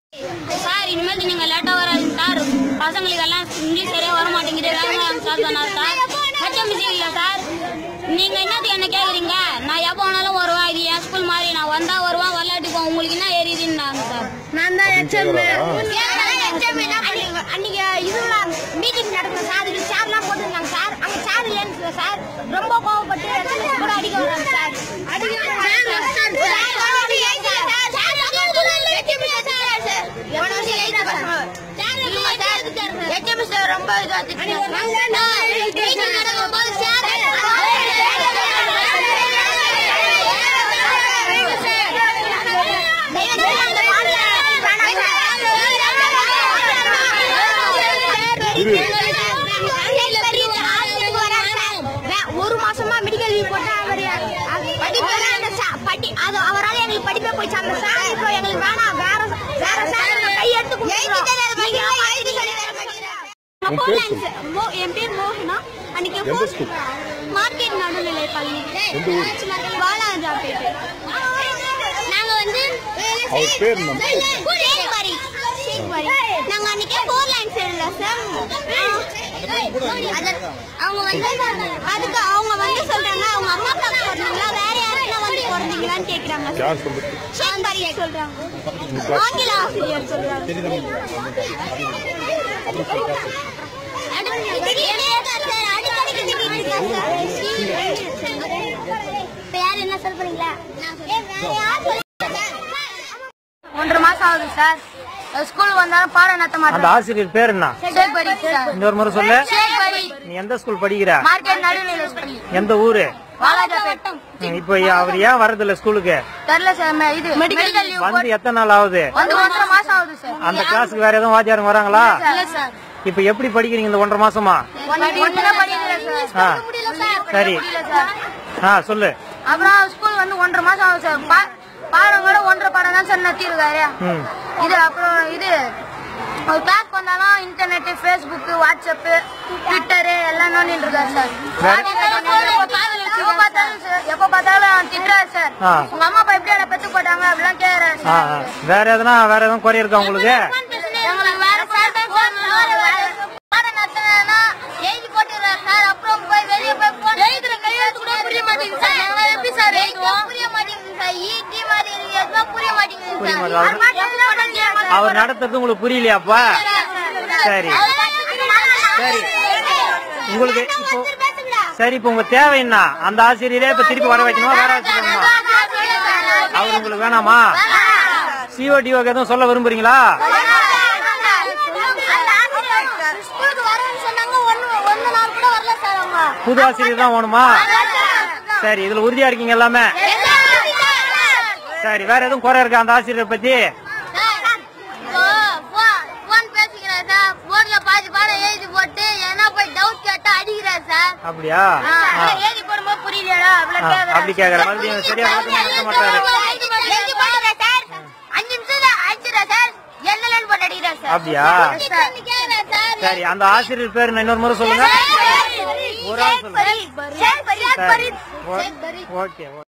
Sir இனிமேல் நீங்க லேட்டா வராதீங்க சார் பசங்களுக்கு எல்லாம் இங்கிலீஷ் சரியா வர மாட்டேங்குது வேற சார் சொன்னார் சார் ஹெச்எம்சி இல்ல சார் நீங்க என்னது என்ன கேக்குறீங்க நான் எப்போ வேணாலும் வருவேன் இது என் ஸ்கூல் மாதிரி நான் வந்தா வருவேன் விளையாட்டு போவேன் உங்களுக்கு என்ன எரியுதுன்னாங்க சார் நான் தான் ஹெச்எம் அன்னைக்கு இதுல மீட்டிங் நடந்த சார் இது சேர்லாம் போட்டிருந்தாங்க சார் அங்க சேர் இல்லைன்னு சார் ரொம்ப கோவப்பட்டு எங்களுக்கு கூட அடிக்க வராங்க சார் ரொம்ப ஒரு மாசமா மெடிக்கல் லீவ் போட்டா அவர் படிப்பு அந்த சா- படி அது அவரால எங்களுக்கு படிப்பே போயிடுச்சு அந்த சார் இப்போ எங்களுக்கு வேணாம் வேற வேற சார் கையெடுத்து கொடுக்குறோம் நீங்க எழுதி சொல்லி தர மாட்டீங்களா? உன் பேர் சொல்லு. மோ- என் பேர் மோகனா அன்னைக்கு எந்த ஃபோன் ஸ்கூல்? மார்க்கெட் நடுநிலை பள்ளி எந்த ஊர்? வாலாஜாபேட்டை நாங்க வந்து அவர் பேர் என்ன? சேக்பாரி. சேக்பாரி. நாங்க அன்னைக்கு ஃபோர் லைன்ஸ் எழுதல சார் அது- அவங்க வந்து அதுக்கு அவங்க வந்து சொல்றாங்க அவங்க அம்மா அப்பா பிறந்தீங்களா வேற யாருன்னா வந்து பிறந்தீங்களான்னு கேக்குறாங்க யார் சொல்றது சேக்பாரி சொல்றாங்க ஆங்கில ஆசிரியர் சொல்றாங்க ஒன்றரை மாசம் ஆகுது சார் ஸ்கூல் வந்தாலும் பாடம் நடத்த அந்த மாட்டேன் ஆசிரியர் பேர் என்ன சேக்பரி சார் இன்னொரு முறை சொல்லு சேக்பரி நீ எந்த ஸ்கூல் படிக்கிற மார்க்கெட் நடுநிலை பள்ளி எந்த ஊரு வாலாஜாபேட்டை ம், இப்போ அவர் ஏன் வரதில்ல ஸ்கூலுக்கு தெரியல சார் ம- இது மெடிக்கல் லீவ் வந்து எத்தனை நாள் ஆகுது வந்து ஒன்றரை மாசம் ஆகுது சார் அந்த கிளாஸுக்கு வேற எதுவும் வாத்தியாருங்க வராங்களா இல்ல சார் இப்போ எப்படி படிக்கிறீங்க இந்த ஒன்றரை மாசமா ஒண்ணுமே படிக்கல ஆ சார் சரி புரியல சார் ஆ சொல்லு அப்புறம் ஸ்கூல் வந்து ஒன்றரை மாசம் ஆகுது சார் பா- பாடம் கூட ஒன்றரை பாடம் தான் சார் நடத்திருக்காரு ம் இது அப்புறம் இது ஒரு கிளாஸ் வந்தாலும் இன்டர்நெட் ஃபேஸ்புக் வாட்ஸ்அப் ட்விட்டரு எல்லாம் நோண்டிட்டு இருக்காரு சார் எப்ப பார்த்தாலும் சார், எப்ப பார்த்தாலும் திட்டுறாரு சார் ஆ. உங்க அம்மா அப்பா எப்படி என்ன பெத்து போட்டாங்க அப்படிலாம் கேக்குறாரு ஆ சார் ஆ. வேற எதுனா வேற எதுவும் குறை இருக்கா உங்களுக்கு எங்களுக்கு வேற சார் தான் சார் பாடம் நடத்தினா எழுதி போட்டுறாரு சார் அப்புறம் போய் வெளியே போய் போட்டு எழுதுற கையெழுத்து கூட புரிய மாட்டேங்குது சார் நாங்க எப்படி சார் எழுதுவோம் புரிய மாட்டேங்குது சார் ஈட்டி மாதிரி எதுவும் புரிய மாட்டேங்குது புரிய சார் மாட்டேங்குது. அவர் நடத்துறது உங்களுக்கு புரியலையாப்பா சரி சரி உங்களுக்கு இப்போ சரி இப்போ உங்க தேவை என்ன அந்த ஆசிரியரே இப்ப திருப்பி வர வைக்கணுமா வேற ஆசிரியர் வேணுமா அவர் உங்களுக்கு வேணாமா சிஓடிஓக்கு எதுவும் சொல்ல விரும்புறீங்களா ஸ்கூலுக்கு வரேன்னு சொன்னாங்க ஒன்னு ஒன்னு நாள் கூட வரல சார் அவங்க புது ஆசிரியர் தான் வேணுமா சரி இதுல உறுதியா இருக்கீங்க எல்லாமே சரி வேற எதுவும் குறை இருக்கா அந்த ஆசிரியரை பத்தி போன் பேசிக்கிறேன் சார் போன்ல பாதி பாடம் எழுதி போட்டு என்ன போய் டவுட் கேட்டா அடிக்கிறார் சார் அப்படியா ஆ. எழுதி போடும்போது புரியலடா ஆ, அப்படி கேக்குற மறுபடியும் சரியா விளக்கமா நடத்த மாட்டாரு எழுதி போடுறேன் சார் அஞ்சு நிமிஷம் தான் அடிச்சிடறேன் சார் எல்லன்னு போட்டு அடிக்கிறார் சார் அப்படியா கேக்குறேன் சார் சரி அந்த ஆசிரியர் பேர் என்ன இன்னொரு முறை சொல்லுங்க ஒரு ஆள் சொல்லுங்க சரி சரி சரி ஓகே ஓகே